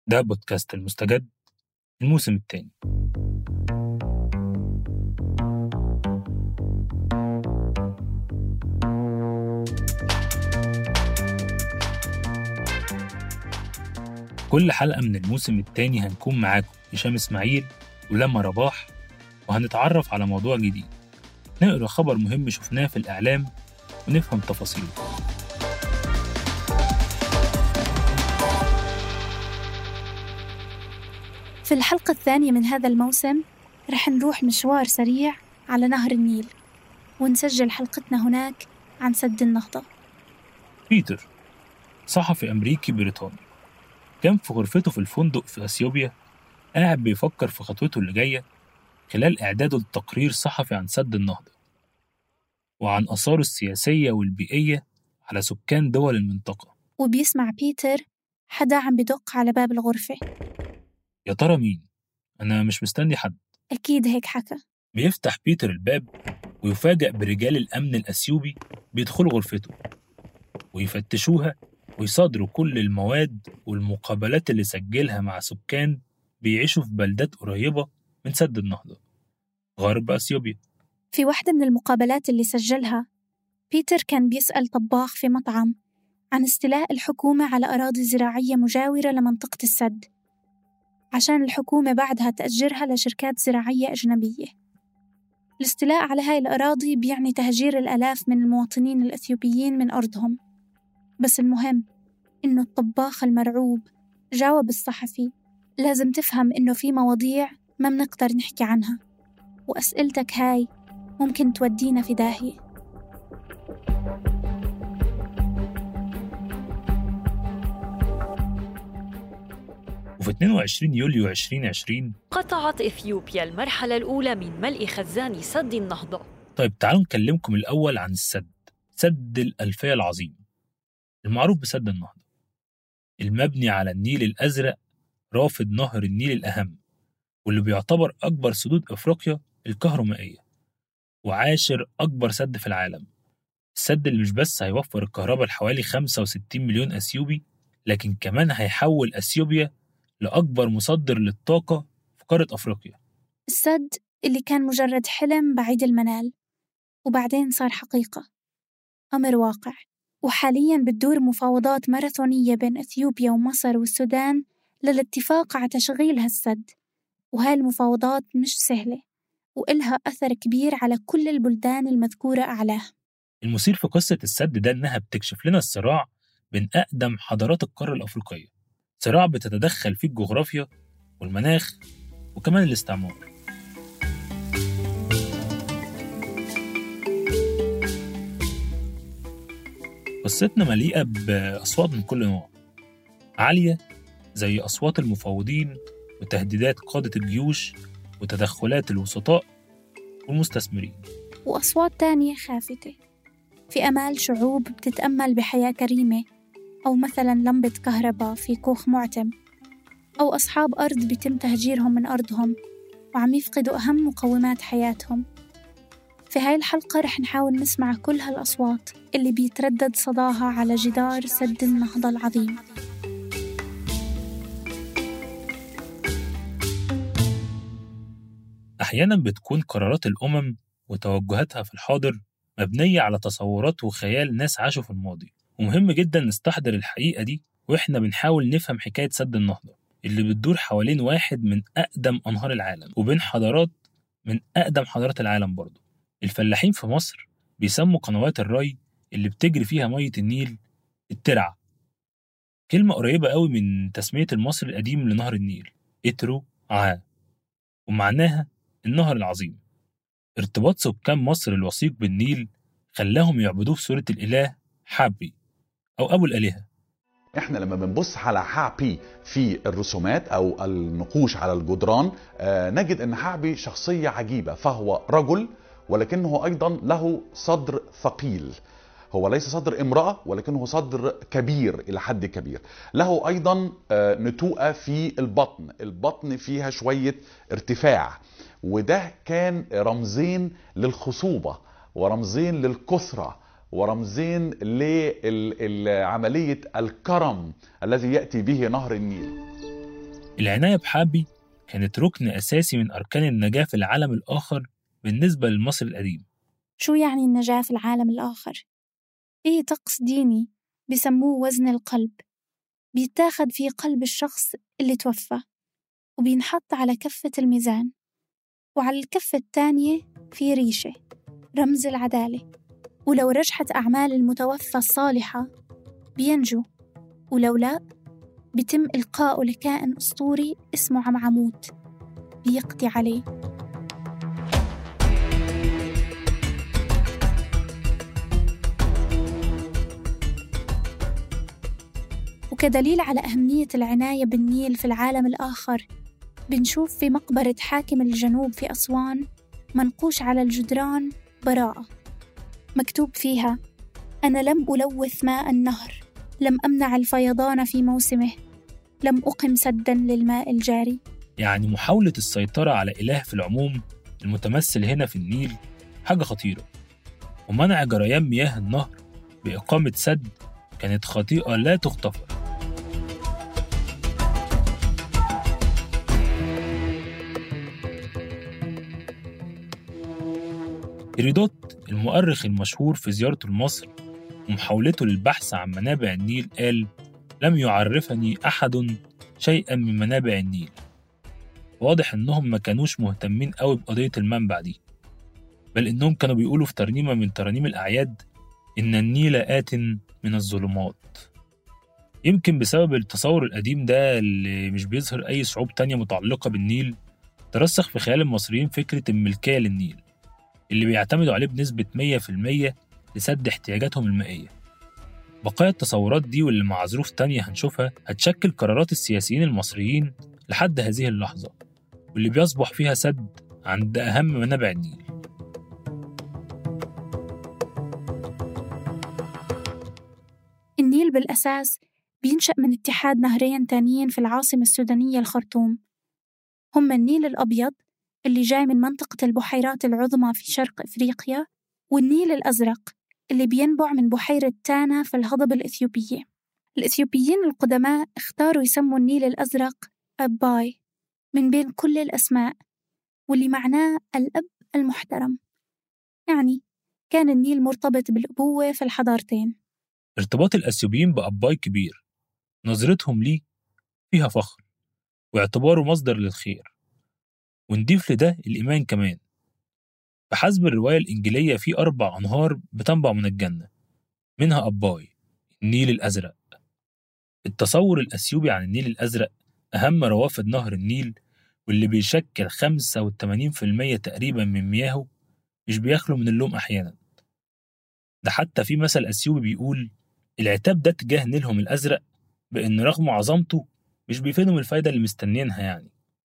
ده بودكاست المستجد الموسم الثاني كل حلقة من الموسم الثاني هنكون معاكم هشام إسماعيل ولما رباح وهنتعرف على موضوع جديد نقرأ خبر مهم شفناه في الإعلام ونفهم تفاصيله في الحلقة الثانية من هذا الموسم رح نروح مشوار سريع على نهر النيل ونسجل حلقتنا هناك عن سد النهضة بيتر صحفي أمريكي بريطاني كان في غرفته في الفندق في أثيوبيا قاعد بيفكر في خطوته اللي جاية خلال إعداده لتقرير صحفي عن سد النهضة وعن آثاره السياسية والبيئية على سكان دول المنطقة وبيسمع بيتر حدا عم بدق على باب الغرفة يا ترى مين؟ أنا مش مستني حد أكيد هيك حكى بيفتح بيتر الباب ويفاجأ برجال الأمن الأثيوبي بيدخلوا غرفته ويفتشوها ويصادروا كل المواد والمقابلات اللي سجلها مع سكان بيعيشوا في بلدات قريبة من سد النهضة غرب أثيوبيا في واحدة من المقابلات اللي سجلها بيتر كان بيسأل طباخ في مطعم عن استيلاء الحكومة على أراضي زراعية مجاورة لمنطقة السد عشان الحكومة بعدها تأجرها لشركات زراعية أجنبية الاستيلاء على هاي الأراضي بيعني تهجير الآلاف من المواطنين الأثيوبيين من أرضهم بس المهم إنه الطباخ المرعوب جاوب الصحفي لازم تفهم إنه في مواضيع ما بنقدر نحكي عنها وأسئلتك هاي ممكن تودينا في داهية وفي 22 يوليو 2020 قطعت إثيوبيا المرحلة الأولى من ملء خزان سد النهضة طيب تعالوا نكلمكم الأول عن السد سد الألفية العظيم المعروف بسد النهضة المبني على النيل الأزرق رافد نهر النيل الأهم واللي بيعتبر أكبر سدود أفريقيا الكهرومائية وعاشر أكبر سد في العالم السد اللي مش بس هيوفر الكهرباء لحوالي 65 مليون أثيوبي لكن كمان هيحول أثيوبيا لأكبر مصدر للطاقة في قارة أفريقيا السد اللي كان مجرد حلم بعيد المنال وبعدين صار حقيقة أمر واقع وحاليا بتدور مفاوضات ماراثونية بين أثيوبيا ومصر والسودان للاتفاق على تشغيل هالسد وهاي المفاوضات مش سهلة وإلها أثر كبير على كل البلدان المذكورة أعلاه المثير في قصة السد ده إنها بتكشف لنا الصراع بين أقدم حضارات القارة الأفريقية صراع بتتدخل فيه الجغرافيا والمناخ وكمان الاستعمار قصتنا مليئة بأصوات من كل نوع عالية زي أصوات المفاوضين وتهديدات قادة الجيوش وتدخلات الوسطاء والمستثمرين وأصوات تانية خافتة في أمال شعوب بتتأمل بحياة كريمة أو مثلا لمبة كهرباء في كوخ معتم أو أصحاب أرض بيتم تهجيرهم من أرضهم وعم يفقدوا أهم مقومات حياتهم في هاي الحلقة رح نحاول نسمع كل هالأصوات اللي بيتردد صداها على جدار سد النهضة العظيم أحيانا بتكون قرارات الأمم وتوجهاتها في الحاضر مبنية على تصورات وخيال ناس عاشوا في الماضي ومهم جدا نستحضر الحقيقة دي وإحنا بنحاول نفهم حكاية سد النهضة اللي بتدور حوالين واحد من أقدم أنهار العالم وبين حضارات من أقدم حضارات العالم برضه الفلاحين في مصر بيسموا قنوات الري اللي بتجري فيها مية النيل الترعة كلمة قريبة قوي من تسمية المصري القديم لنهر النيل إترو عا ومعناها النهر العظيم ارتباط سكان مصر الوثيق بالنيل خلاهم يعبدوه في صورة الإله حابي أو أبو الآلهة احنا لما بنبص على حعبي في الرسومات او النقوش على الجدران آه نجد ان حعبي شخصية عجيبة فهو رجل ولكنه ايضا له صدر ثقيل هو ليس صدر امرأة ولكنه صدر كبير إلى حد كبير له أيضا آه، نتوءة في البطن البطن فيها شوية ارتفاع وده كان رمزين للخصوبة ورمزين للكثرة ورمزين لعملية الكرم الذي يأتي به نهر النيل العناية بحابي كانت ركن أساسي من أركان النجاة في العالم الآخر بالنسبة للمصر القديم شو يعني النجاة في العالم الآخر؟ فيه طقس ديني بسموه وزن القلب بيتاخد في قلب الشخص اللي توفى وبينحط على كفة الميزان وعلى الكفة التانية في ريشة رمز العدالة ولو رجحت أعمال المتوفى الصالحة بينجو ولو لا بيتم إلقاؤه لكائن أسطوري اسمه عمعموت بيقضي عليه وكدليل على أهمية العناية بالنيل في العالم الآخر بنشوف في مقبرة حاكم الجنوب في أسوان منقوش على الجدران براءة مكتوب فيها أنا لم ألوث ماء النهر لم أمنع الفيضان في موسمه لم أقم سدا للماء الجاري يعني محاولة السيطرة على إله في العموم المتمثل هنا في النيل حاجة خطيرة ومنع جريان مياه النهر بإقامة سد كانت خطيئة لا تغتفر هيرودوت المؤرخ المشهور في زيارته لمصر ومحاولته للبحث عن منابع النيل قال لم يعرفني أحد شيئا من منابع النيل واضح إنهم ما كانوش مهتمين قوي بقضية المنبع دي بل إنهم كانوا بيقولوا في ترنيمة من ترانيم الأعياد إن النيل آت من الظلمات يمكن بسبب التصور القديم ده اللي مش بيظهر أي صعوب تانية متعلقة بالنيل ترسخ في خيال المصريين فكرة الملكية للنيل اللي بيعتمدوا عليه بنسبة 100% لسد احتياجاتهم المائية بقايا التصورات دي واللي مع ظروف تانية هنشوفها هتشكل قرارات السياسيين المصريين لحد هذه اللحظة واللي بيصبح فيها سد عند أهم منابع النيل النيل بالأساس بينشأ من اتحاد نهرين تانيين في العاصمة السودانية الخرطوم هم النيل الأبيض اللي جاي من منطقة البحيرات العظمى في شرق إفريقيا والنيل الأزرق اللي بينبع من بحيرة تانا في الهضبة الإثيوبية الإثيوبيين القدماء اختاروا يسموا النيل الأزرق أباي من بين كل الأسماء واللي معناه الأب المحترم يعني كان النيل مرتبط بالأبوة في الحضارتين ارتباط الأثيوبيين بأباي كبير نظرتهم ليه فيها فخر واعتباره مصدر للخير ونضيف لده الإيمان كمان بحسب الرواية الإنجيلية في أربع أنهار بتنبع من الجنة منها أباي النيل الأزرق التصور الأثيوبي عن النيل الأزرق أهم روافد نهر النيل واللي بيشكل 85% تقريبا من مياهه مش بيخلو من اللوم أحيانا ده حتى في مثل أثيوبي بيقول العتاب ده تجاه نيلهم الأزرق بإن رغم عظمته مش بيفيدهم الفايدة اللي مستنيينها يعني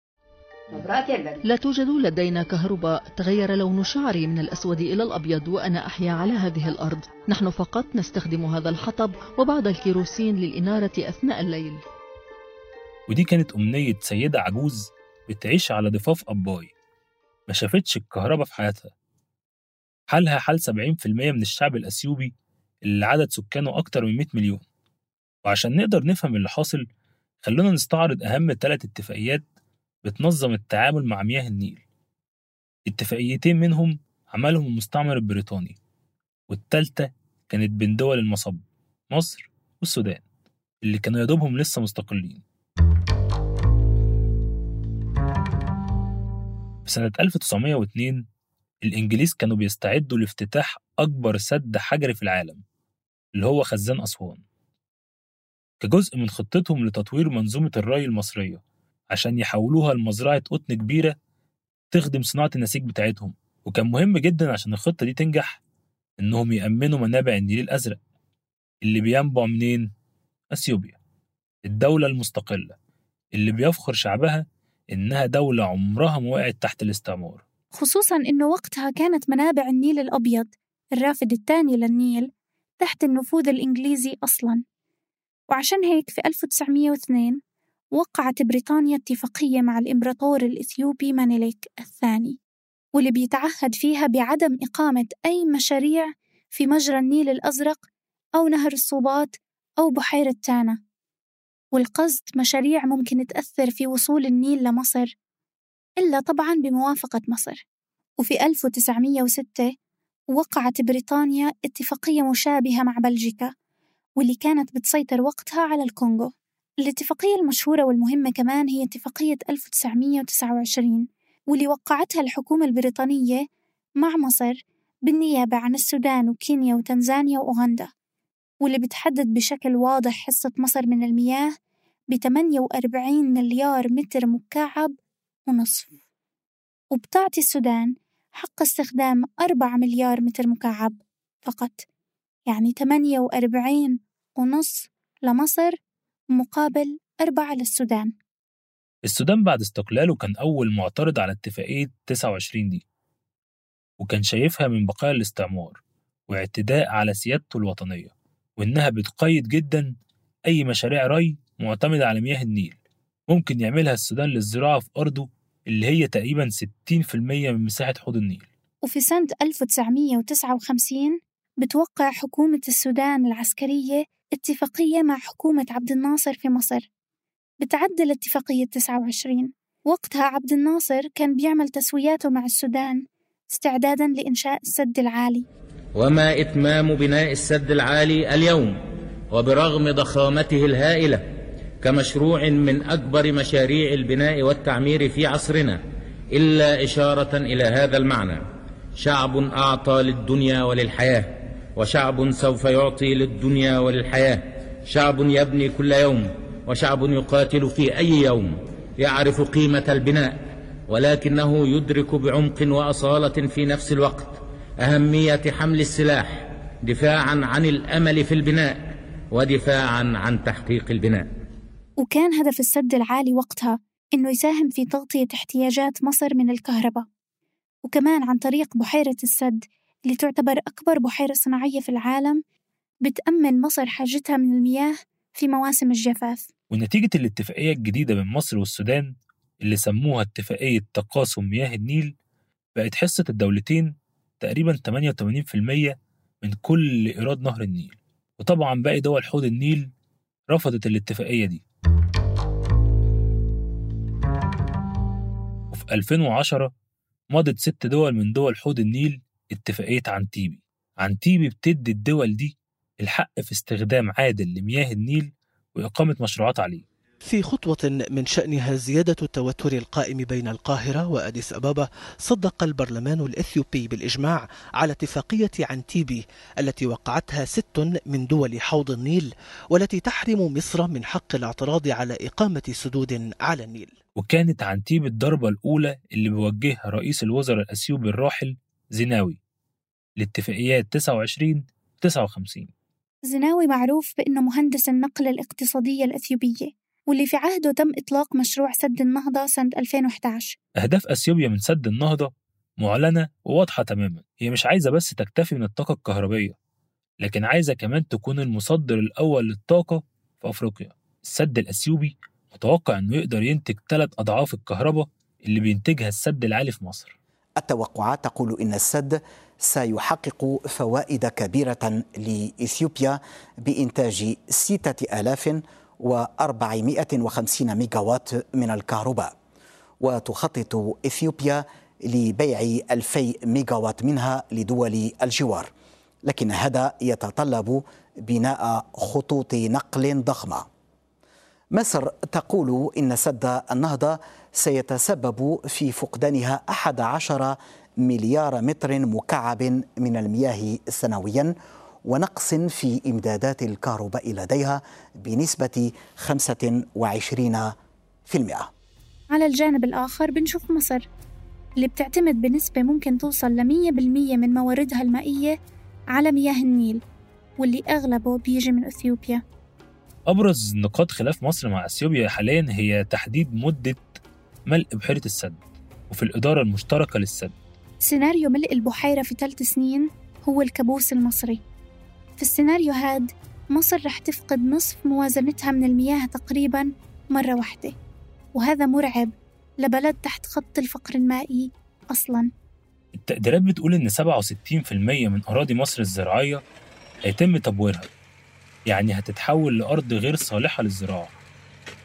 لا توجد لدينا كهرباء تغير لون شعري من الأسود إلى الأبيض وأنا أحيا على هذه الأرض نحن فقط نستخدم هذا الحطب وبعض الكيروسين للإنارة أثناء الليل ودي كانت أمنية سيدة عجوز بتعيش على ضفاف أباي ما شافتش الكهرباء في حياتها حالها حال 70% من الشعب الأثيوبي اللي عدد سكانه أكتر من 100 مليون وعشان نقدر نفهم اللي حاصل خلونا نستعرض أهم ثلاث اتفاقيات بتنظم التعامل مع مياه النيل اتفاقيتين منهم عملهم المستعمر البريطاني والتالتة كانت بين دول المصب مصر والسودان اللي كانوا يدوبهم لسه مستقلين في سنة 1902 الإنجليز كانوا بيستعدوا لافتتاح أكبر سد حجري في العالم اللي هو خزان أسوان كجزء من خطتهم لتطوير منظومة الري المصرية عشان يحولوها لمزرعة قطن كبيرة تخدم صناعة النسيج بتاعتهم وكان مهم جدا عشان الخطة دي تنجح إنهم يأمنوا منابع النيل الأزرق اللي بينبع منين؟ أثيوبيا الدولة المستقلة اللي بيفخر شعبها إنها دولة عمرها ما وقعت تحت الاستعمار خصوصا إنه وقتها كانت منابع النيل الأبيض الرافد الثاني للنيل تحت النفوذ الإنجليزي أصلا وعشان هيك في 1902 وقعت بريطانيا اتفاقية مع الإمبراطور الإثيوبي مانيليك الثاني واللي بيتعهد فيها بعدم إقامة أي مشاريع في مجرى النيل الأزرق أو نهر الصوبات أو بحيرة تانا والقصد مشاريع ممكن تأثر في وصول النيل لمصر إلا طبعا بموافقة مصر وفي 1906 وقعت بريطانيا اتفاقية مشابهة مع بلجيكا واللي كانت بتسيطر وقتها على الكونغو الاتفاقية المشهورة والمهمة كمان هي اتفاقية 1929 واللي وقعتها الحكومة البريطانية مع مصر بالنيابة عن السودان وكينيا وتنزانيا وأوغندا واللي بتحدد بشكل واضح حصة مصر من المياه ب 48 مليار متر مكعب ونصف وبتعطي السودان حق استخدام 4 مليار متر مكعب فقط يعني 48 ونص لمصر مقابل أربعة للسودان السودان بعد استقلاله كان أول معترض على اتفاقية 29 دي وكان شايفها من بقايا الاستعمار واعتداء على سيادته الوطنية وإنها بتقيد جدا أي مشاريع ري معتمدة على مياه النيل ممكن يعملها السودان للزراعة في أرضه اللي هي تقريبا 60% من مساحة حوض النيل وفي سنة 1959 بتوقع حكومة السودان العسكرية اتفاقية مع حكومة عبد الناصر في مصر بتعدل اتفاقية 29 وقتها عبد الناصر كان بيعمل تسوياته مع السودان استعدادا لإنشاء السد العالي وما إتمام بناء السد العالي اليوم وبرغم ضخامته الهائلة كمشروع من أكبر مشاريع البناء والتعمير في عصرنا إلا إشارة إلى هذا المعنى شعب أعطى للدنيا وللحياة وشعب سوف يعطي للدنيا وللحياة شعب يبني كل يوم وشعب يقاتل في أي يوم يعرف قيمة البناء ولكنه يدرك بعمق وأصالة في نفس الوقت أهمية حمل السلاح دفاعا عن الأمل في البناء ودفاعا عن تحقيق البناء وكان هدف السد العالي وقتها إنه يساهم في تغطية احتياجات مصر من الكهرباء وكمان عن طريق بحيرة السد اللي تعتبر أكبر بحيرة صناعية في العالم بتأمن مصر حاجتها من المياه في مواسم الجفاف ونتيجة الاتفاقية الجديدة بين مصر والسودان اللي سموها اتفاقية تقاسم مياه النيل بقت حصة الدولتين تقريبا 88% من كل إيراد نهر النيل وطبعا باقي دول حوض النيل رفضت الاتفاقية دي وفي 2010 مضت ست دول من دول حوض النيل اتفاقية عنتيبي عنتيبي بتدي الدول دي الحق في استخدام عادل لمياه النيل وإقامة مشروعات عليه في خطوة من شأنها زيادة التوتر القائم بين القاهرة وأديس أبابا صدق البرلمان الإثيوبي بالإجماع على اتفاقية عنتيبي التي وقعتها ست من دول حوض النيل والتي تحرم مصر من حق الاعتراض على إقامة سدود على النيل وكانت عنتيبي الضربة الأولى اللي بيوجهها رئيس الوزراء الأثيوبي الراحل زيناوي لاتفاقيات 29 59 زيناوي معروف بأنه مهندس النقل الاقتصادية الأثيوبية واللي في عهده تم إطلاق مشروع سد النهضة سنة 2011 أهداف أثيوبيا من سد النهضة معلنة وواضحة تماما هي مش عايزة بس تكتفي من الطاقة الكهربية لكن عايزة كمان تكون المصدر الأول للطاقة في أفريقيا السد الأثيوبي متوقع أنه يقدر ينتج ثلاث أضعاف الكهرباء اللي بينتجها السد العالي في مصر التوقعات تقول إن السد سيحقق فوائد كبيرة لإثيوبيا بإنتاج ستة آلاف و450 ميجاوات من الكهرباء وتخطط إثيوبيا لبيع 2000 ميجاوات منها لدول الجوار لكن هذا يتطلب بناء خطوط نقل ضخمة مصر تقول إن سد النهضة سيتسبب في فقدانها 11 مليار متر مكعب من المياه سنويا ونقص في إمدادات الكهرباء لديها بنسبة 25% على الجانب الآخر بنشوف مصر اللي بتعتمد بنسبة ممكن توصل لمية بالمية من مواردها المائية على مياه النيل واللي أغلبه بيجي من أثيوبيا أبرز نقاط خلاف مصر مع أثيوبيا حاليا هي تحديد مدة ملء بحيرة السد وفي الإدارة المشتركة للسد سيناريو ملء البحيرة في ثلاث سنين هو الكابوس المصري في السيناريو هاد مصر رح تفقد نصف موازنتها من المياه تقريبا مرة واحدة وهذا مرعب لبلد تحت خط الفقر المائي أصلا التقديرات بتقول إن 67% من أراضي مصر الزراعية هيتم تبويرها يعني هتتحول لأرض غير صالحة للزراعة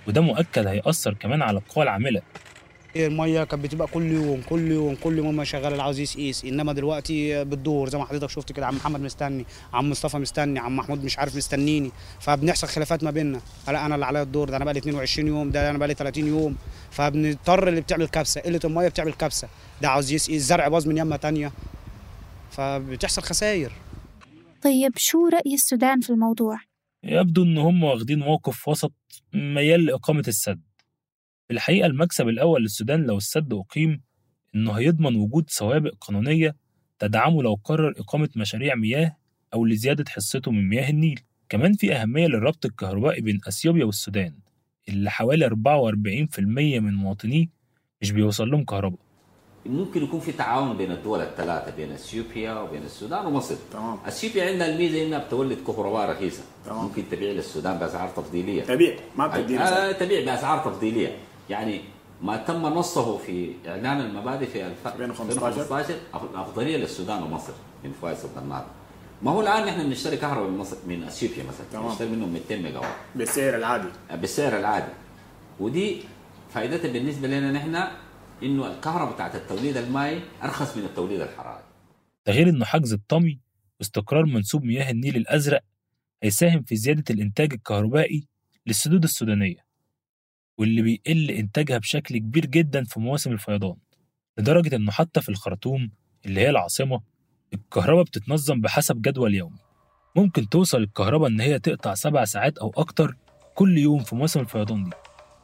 وده مؤكد هيأثر كمان على القوى العاملة الميه كانت بتبقى كل يوم كل يوم كل يوم ما شغال اللي عاوز يقيس انما دلوقتي بتدور زي ما حضرتك شفت كده عم محمد مستني عم مصطفى مستني عم محمود مش عارف مستنيني فبنحصل خلافات ما بيننا لا انا اللي عليا الدور ده انا بقى لي 22 يوم ده انا بقى لي 30 يوم فبنضطر اللي بتعمل كبسه قله الميه بتعمل كبسه ده عاوز يسقي الزرع باظ من يمه تانية فبتحصل خسائر طيب شو رأي السودان في الموضوع؟ يبدو إن هم واخدين موقف وسط ميال لإقامة السد في الحقيقة المكسب الأول للسودان لو السد أقيم إنه هيضمن وجود سوابق قانونية تدعمه لو قرر إقامة مشاريع مياه أو لزيادة حصته من مياه النيل كمان في أهمية للربط الكهربائي بين أثيوبيا والسودان اللي حوالي 44% من مواطنيه مش بيوصل لهم كهرباء ممكن يكون في تعاون بين الدول الثلاثه بين اثيوبيا وبين السودان ومصر تمام اثيوبيا عندها الميزه انها بتولد كهرباء رخيصه تمام. ممكن تبيع للسودان باسعار تفضيليه تبيع ما بتدي آه تبيع باسعار تفضيليه يعني ما تم نصه في اعلان المبادئ في الف- 2015. 2015 الافضليه للسودان ومصر من فوائد النهر ما هو الان نحن بنشتري كهرباء من مصر من اثيوبيا مثلا تمام. بنشتري منهم 200 ميجا وات بالسعر العادي بالسعر العادي ودي فائدتها بالنسبه لنا نحن انه الكهرباء بتاعت التوليد المائي ارخص من التوليد الحراري ده غير إنه حجز الطمي واستقرار منسوب مياه النيل الأزرق هيساهم في زيادة الإنتاج الكهربائي للسدود السودانية واللي بيقل إنتاجها بشكل كبير جدا في مواسم الفيضان لدرجة إنه حتى في الخرطوم اللي هي العاصمة الكهرباء بتتنظم بحسب جدول يومي ممكن توصل الكهرباء إن هي تقطع سبع ساعات أو أكتر كل يوم في مواسم الفيضان دي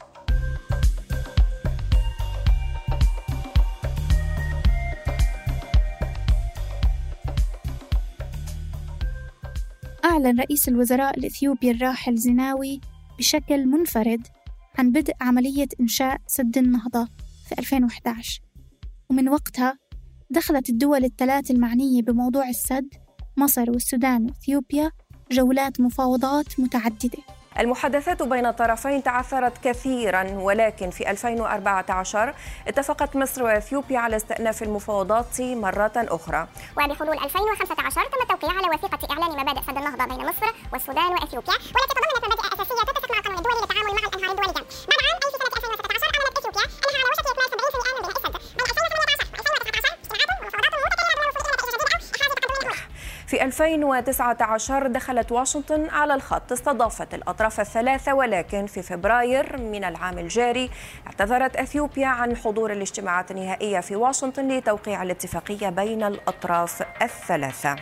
أعلن رئيس الوزراء الإثيوبي الراحل زيناوي بشكل منفرد عن بدء عملية إنشاء سد النهضة في 2011 ومن وقتها دخلت الدول الثلاث المعنية بموضوع السد مصر والسودان وإثيوبيا جولات مفاوضات متعددة المحادثات بين الطرفين تعثرت كثيرا ولكن في 2014 اتفقت مصر واثيوبيا على استئناف المفاوضات مرة أخرى وبحلول 2015 تم التوقيع على وثيقة إعلان مبادئ سد النهضة بين مصر والسودان وإثيوبيا والتي تضمنت مبادئ أساسية تتفق مع القانون الدولي للتعامل مع الأنهار الدولية. بعد عام أي في سنة 2016 أعلنت إثيوبيا أنها على وشك إكمال 70 سنة من بناء السد. بين 2018 و2019 اجتماعات ومفاوضات متكللة بين الوصول إلى نتيجة جديدة أو إحراز تقدم الموافقين في 2019 دخلت واشنطن على الخط استضافت الأطراف الثلاثة ولكن في فبراير من العام الجاري اعتذرت أثيوبيا عن حضور الاجتماعات النهائية في واشنطن لتوقيع الاتفاقية بين الأطراف الثلاثة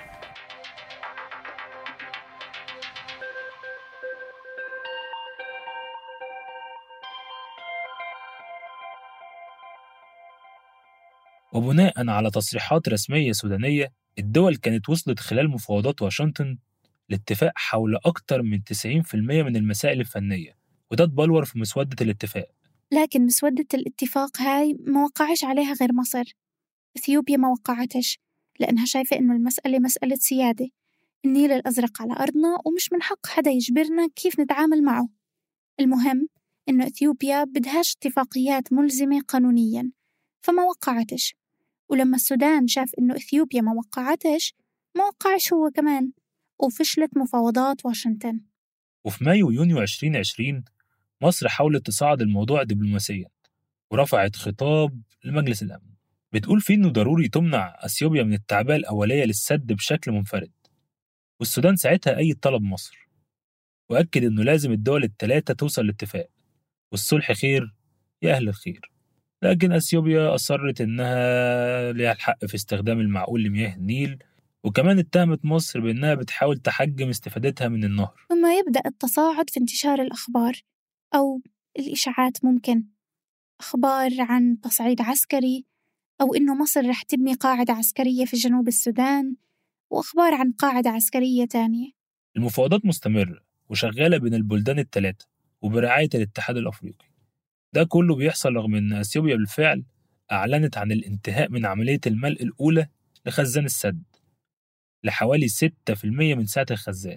وبناء على تصريحات رسمية سودانية الدول كانت وصلت خلال مفاوضات واشنطن لاتفاق حول أكثر من 90% من المسائل الفنية وده اتبلور في مسودة الاتفاق لكن مسودة الاتفاق هاي ما وقعش عليها غير مصر إثيوبيا ما وقعتش لأنها شايفة إنه المسألة مسألة سيادة النيل الأزرق على أرضنا ومش من حق حدا يجبرنا كيف نتعامل معه المهم إنه إثيوبيا بدهاش اتفاقيات ملزمة قانونيا فما وقعتش ولما السودان شاف إنه إثيوبيا ما وقعتش ما وقعش هو كمان وفشلت مفاوضات واشنطن وفي مايو ويونيو 2020 مصر حاولت تصعد الموضوع دبلوماسيا ورفعت خطاب لمجلس الأمن بتقول فيه إنه ضروري تمنع أثيوبيا من التعبئة الأولية للسد بشكل منفرد والسودان ساعتها أيد طلب مصر وأكد إنه لازم الدول الثلاثة توصل لاتفاق والصلح خير يا أهل الخير لكن أثيوبيا أصرت إنها ليها الحق في استخدام المعقول لمياه النيل وكمان اتهمت مصر بإنها بتحاول تحجم استفادتها من النهر ثم يبدأ التصاعد في انتشار الأخبار أو الإشاعات ممكن أخبار عن تصعيد عسكري أو إنه مصر رح تبني قاعدة عسكرية في جنوب السودان وأخبار عن قاعدة عسكرية تانية المفاوضات مستمرة وشغالة بين البلدان الثلاثة وبرعاية الاتحاد الأفريقي ده كله بيحصل رغم إن أثيوبيا بالفعل أعلنت عن الانتهاء من عملية الملء الأولى لخزان السد لحوالي 6% من سعة الخزان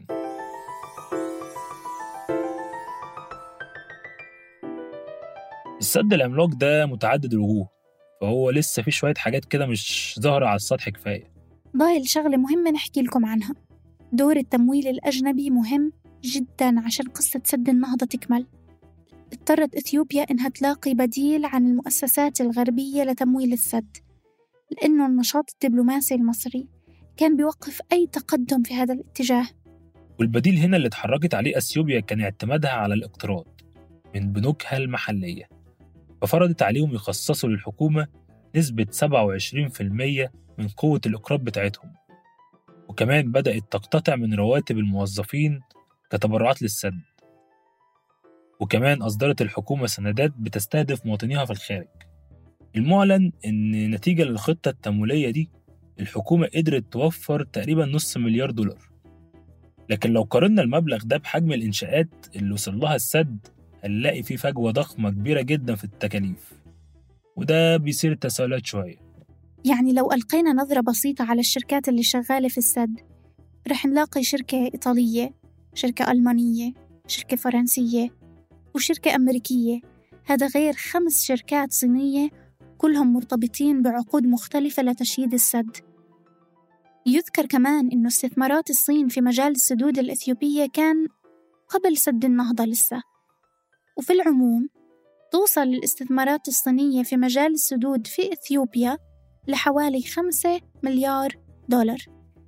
السد العملاق ده متعدد الوجوه فهو لسه في شوية حاجات كده مش ظاهرة على السطح كفاية ضايل شغلة مهمة نحكي لكم عنها دور التمويل الأجنبي مهم جدا عشان قصة سد النهضة تكمل اضطرت إثيوبيا إنها تلاقي بديل عن المؤسسات الغربية لتمويل السد لأنه النشاط الدبلوماسي المصري كان بيوقف أي تقدم في هذا الاتجاه والبديل هنا اللي اتحركت عليه أثيوبيا كان اعتمادها على الاقتراض من بنوكها المحلية ففرضت عليهم يخصصوا للحكومة نسبة 27% من قوة الإقراض بتاعتهم وكمان بدأت تقتطع من رواتب الموظفين كتبرعات للسد وكمان أصدرت الحكومة سندات بتستهدف مواطنيها في الخارج المعلن إن نتيجة للخطة التمويلية دي الحكومة قدرت توفر تقريبا نص مليار دولار لكن لو قارنا المبلغ ده بحجم الإنشاءات اللي وصل لها السد هنلاقي فيه فجوة ضخمة كبيرة جدا في التكاليف وده بيصير تساؤلات شوية يعني لو ألقينا نظرة بسيطة على الشركات اللي شغالة في السد رح نلاقي شركة إيطالية شركة ألمانية شركة فرنسية وشركة أمريكية هذا غير خمس شركات صينية كلهم مرتبطين بعقود مختلفة لتشييد السد يذكر كمان أن استثمارات الصين في مجال السدود الإثيوبية كان قبل سد النهضة لسه وفي العموم توصل الاستثمارات الصينية في مجال السدود في إثيوبيا لحوالي خمسة مليار دولار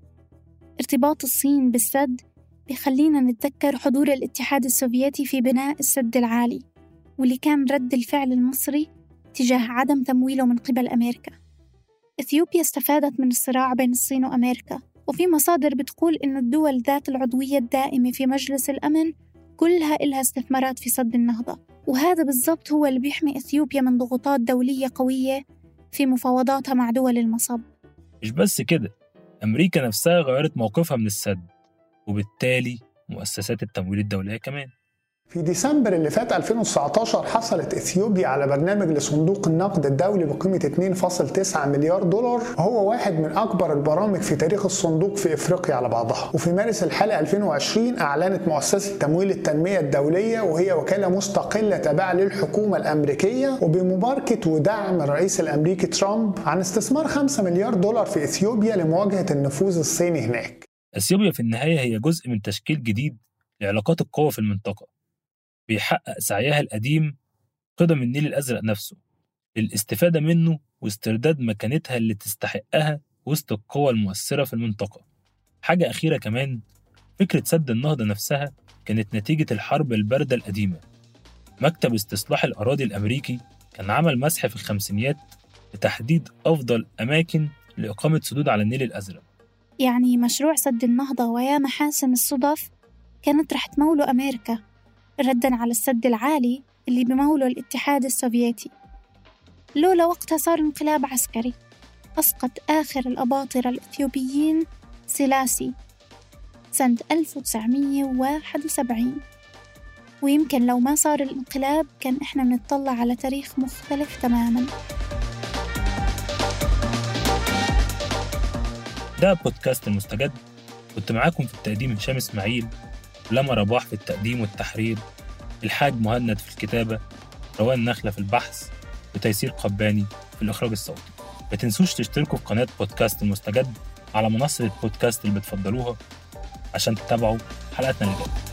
ارتباط الصين بالسد بخلينا نتذكر حضور الاتحاد السوفيتي في بناء السد العالي واللي كان رد الفعل المصري تجاه عدم تمويله من قبل أمريكا إثيوبيا استفادت من الصراع بين الصين وأمريكا وفي مصادر بتقول إن الدول ذات العضوية الدائمة في مجلس الأمن كلها إلها استثمارات في سد النهضة وهذا بالضبط هو اللي بيحمي إثيوبيا من ضغوطات دولية قوية في مفاوضاتها مع دول المصب مش بس كده أمريكا نفسها غيرت موقفها من السد وبالتالي مؤسسات التمويل الدولية كمان في ديسمبر اللي فات 2019 حصلت اثيوبيا على برنامج لصندوق النقد الدولي بقيمه 2.9 مليار دولار وهو واحد من اكبر البرامج في تاريخ الصندوق في افريقيا على بعضها وفي مارس الحالي 2020 اعلنت مؤسسه تمويل التنميه الدوليه وهي وكاله مستقله تابعه للحكومه الامريكيه وبمباركه ودعم الرئيس الامريكي ترامب عن استثمار 5 مليار دولار في اثيوبيا لمواجهه النفوذ الصيني هناك أثيوبيا في النهاية هي جزء من تشكيل جديد لعلاقات القوة في المنطقة بيحقق سعيها القديم قدم النيل الأزرق نفسه للاستفادة منه واسترداد مكانتها اللي تستحقها وسط القوى المؤثرة في المنطقة حاجة أخيرة كمان فكرة سد النهضة نفسها كانت نتيجة الحرب الباردة القديمة مكتب استصلاح الأراضي الأمريكي كان عمل مسح في الخمسينيات لتحديد أفضل أماكن لإقامة سدود على النيل الأزرق يعني مشروع سد النهضة ويا محاسن الصدف كانت رح تموله أمريكا ردا على السد العالي اللي بموله الاتحاد السوفيتي لولا وقتها صار انقلاب عسكري أسقط آخر الأباطرة الإثيوبيين سلاسي سنة 1971 ويمكن لو ما صار الانقلاب كان إحنا بنطلع على تاريخ مختلف تماماً ده بودكاست المستجد كنت معاكم في التقديم هشام إسماعيل لما رباح في التقديم والتحرير الحاج مهند في الكتابة روان نخلة في البحث وتيسير قباني في الإخراج الصوتي ما تنسوش تشتركوا في قناة بودكاست المستجد على منصة البودكاست اللي بتفضلوها عشان تتابعوا حلقاتنا اللي جايه